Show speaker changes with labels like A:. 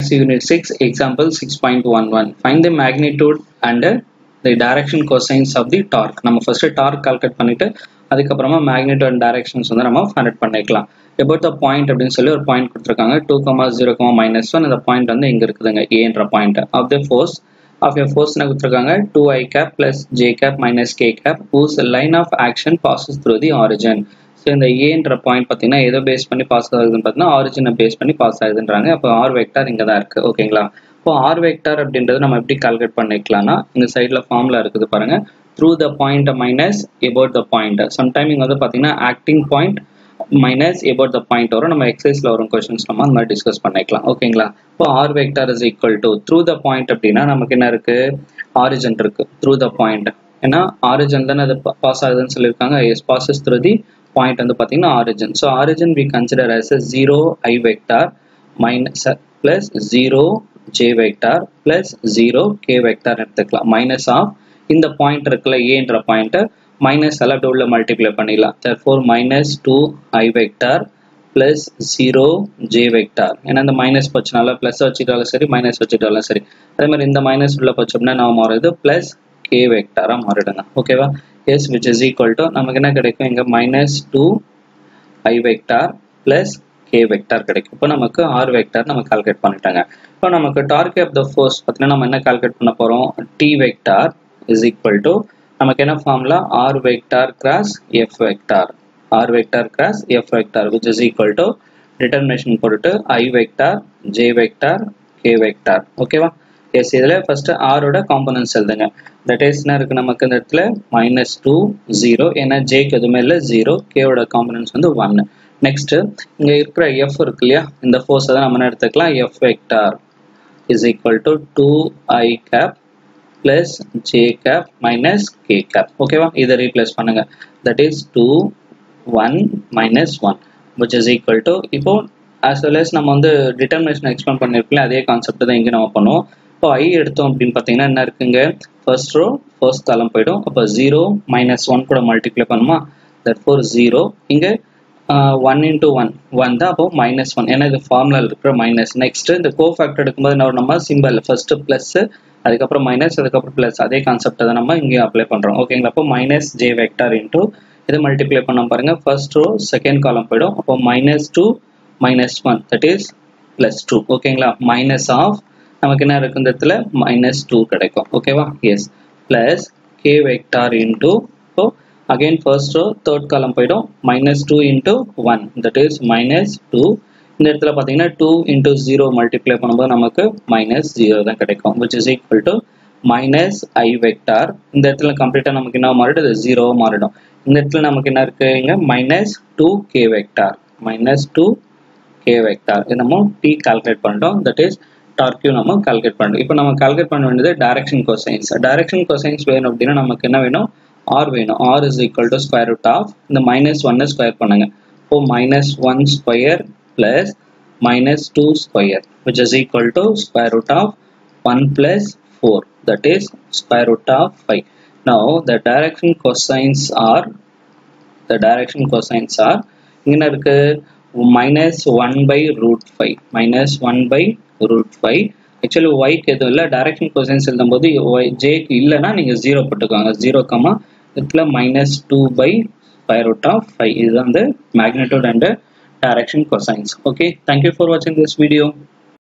A: unit 6 example 6.11 find the magnitude and the direction cosines of the torque நம்ம first torque calculate பண்ணிட்டு அதுக்கப்புறமா magnitude and directions வந்து நம்ம find பண்ணிக்கலாம் about the point அப்படின்னு சொல்லி ஒரு பாயிண்ட் கொடுத்துருக்காங்க two comma zero comma minus one இந்த பாயிண்ட் வந்து இங்க இருக்குதுங்க ஏன்ற point of the force of your force என்ன கொடுத்துருக்காங்க two i cap plus j cap minus k cap whose line of action passes through the origin so இந்த ஏன்ற point பார்த்தீங்கன்னா எதோ பேஸ் பண்ணி பாஸ் ஆகுதுன்னு பார்த்தீங்கன்னா ஆரிஜினை பேஸ் பண்ணி பாஸ் ஆகுதுன்றாங்க அப்போ ஆர் வெக்டார் இங்கே தான் இருக்குது ஓகேங்களா இப்போ ஆர் வெக்டார் அப்படின்றது நம்ம எப்படி கால்குலேட் பண்ணிக்கலாம்னா இந்த சைடில் ஃபார்முலா இருக்குது பாருங்க through the point minus about the point sometime இங்கே வந்து பார்த்தீங்கன்னா acting point minus about the point வரும் நம்ம எக்ஸசைஸில் வரும் கொஸ்டின்ஸ் நம்ம அந்த மாதிரி டிஸ்கஸ் பண்ணிக்கலாம் ஓகேங்களா இப்போ r vector is equal to through the point அப்படின்னா நமக்கு என்ன இருக்கு ஆரிஜன் இருக்கு த்ரூ த பாயிண்ட் ஏன்னா ஆரிஜன் தானே அது பாஸ் ஆகுதுன்னு சொல்லியிருக்காங்க yes passes through the point வந்து பார்த்தீங்கன்னா origin so origin we consider as a zero i vector minus plus zero j vector plus zero k vector எடுத்துக்கலாம் மைனஸ் ஆஃப் இந்த point இருக்குல்ல ஏன்ற பாயிண்ட்டை மைனஸ் எல்லாம் அப்படி உள்ள மல்டிப்ளை பண்ணிடலாம் therefore minus two i vector plus zero j vector ஏன்னா இந்த மைனஸ் போச்சுனால ப்ளஸ் வச்சுட்டாலும் சரி மைனஸ் வச்சுட்டாலும் சரி அதே மாதிரி இந்த மைனஸ் உள்ள போச்சோம்னா நம்ம மாறுது பிளஸ் கே வெக்டாராக மாறிடுங்க ஓகேவா yes which is equal to நமக்கு என்ன கிடைக்கும் இங்கே minus two i vector plus k vector கிடைக்கும் இப்போ நமக்கு ஆர் வெக்டார் நம்ம கால்குலேட் பண்ணிட்டாங்க இப்போ நமக்கு டார்கெட் ஆஃப் த ஃபோர்ஸ் பார்த்தீங்கன்னா நம்ம என்ன கால்குலேட் பண்ண போகிறோம் t vector is equal to நமக்கு என்ன formula r vector cross f vector r vector cross f vector which is equal to determination போட்டுட்டு i vector j vector k vector ஓகேவா yes இதில் ஃபர்ஸ்ட் ஆரோட காம்பனன்ஸ் எழுதுங்க that is என்ன இருக்குது நமக்கு இந்த இடத்துல மைனஸ் டூ ஜீரோ ஏன்னா ஜேக்கு எதுவுமே இல்லை ஜீரோ கேவோட காம்பனன்ஸ் வந்து ஒன்று நெக்ஸ்ட் இங்கே இருக்கிற எஃப் இருக்கு இல்லையா இந்த ஃபோர்ஸை தான் நம்ம என்ன எடுத்துக்கலாம் f vector is equal to two i cap plus j cap minus k cap ஓகேவா இதை ரீப்ளேஸ் பண்ணுங்க that is two one minus one which is equal to இப்போ ஆஸ் வெல் as நம்ம வந்து டிட்டர்மினேஷன் எக்ஸ்பிளைன் பண்ணியிருக்கோம் அதே கான்செப்ட் தான் இங்கே நம்ம பண்ணுவோம் இப்போ ஐ எடுத்தோம் அப்படின்னு பார்த்தீங்கன்னா என்ன இருக்குங்க ஃபர்ஸ்ட் ரோ ஃபர்ஸ்ட் காலம் போயிடும் அப்போ ஜீரோ மைனஸ் ஒன் கூட மல்டிப்ளை பண்ணுமா தட் ஃபோர் ஜீரோ இங்கே ஒன் இன்டூ ஒன் ஒன் தான் அப்போ மைனஸ் ஒன் ஏன்னா இது ஃபார்முலா இருக்கிற மைனஸ் நெக்ஸ்ட் இந்த கோ ஃபேக்டர் எடுக்கும்போது என்ன நம்ம சிம்பிள் ஃபர்ஸ்ட் ப்ளஸ் அதுக்கப்புறம் மைனஸ் அதுக்கப்புறம் ப்ளஸ் அதே கான்செப்டை தான் நம்ம இங்கே அப்ளை பண்ணுறோம் ஓகேங்களா அப்போ மைனஸ் ஜே வெக்டார் இன்டூ இது மல்டிப்ளை பண்ண பாருங்க ஃபர்ஸ்ட் ரோ செகண்ட் காலம் போயிடும் அப்போ minus two minus one that is plus two ஓகேங்களா மைனஸ் ஆஃப் நமக்கு என்ன இருக்கு இந்த இடத்துல மைனஸ் டூ கிடைக்கும் ஓகேவா yes plus k vector into so again first row third column போயிடும் minus two into one that is minus two இந்த இடத்துல பார்த்தீங்கன்னா டூ இன்டூ ஜீரோ மல்டிப்ளை பண்ணும்போது நமக்கு மைனஸ் ஜீரோ தான் கிடைக்கும் which is equal to minus i vector இந்த இடத்துல கம்ப்ளீட்டாக நமக்கு என்ன மாறிடும் இது ஜீரோ மாறிடும் இந்த இடத்துல நமக்கு என்ன இருக்கு இங்க minus two k vector minus two k vector இது நம்ம டி கால்குலேட் பண்ணிட்டோம் தட் இஸ் டார்க்யூ நம்ம கால்குலேட் பண்ணுறோம் இப்போ நம்ம கால்குலேட் பண்ண வேண்டியது டைரக்ஷன் கோசைன்ஸ் டைரக்ஷன் கோசைன்ஸ் வேணும் அப்படின்னா நமக்கு என்ன வேணும் ஆர் வேணும் r is equal to square root of இந்த மைனஸ் ஒன்னை ஸ்கொயர் பண்ணுங்க இப்போ minus one square plus minus two square which is equal to square root of one plus four that is square root of five now the direction cosines are the direction cosines are இங்கே இருக்கு minus one by root five minus one by root five actually ஒய்க்கு எதுவும் இல்லை direction cosines எழுதும்போது y ஜேக்கு இல்லைன்னா நீங்கள் zero போட்டுக்கோங்க zero comma இதில் minus two by square root of five இதுதான் வந்து magnitude and direction cosines okay thank you for வாட்சிங் திஸ் வீடியோ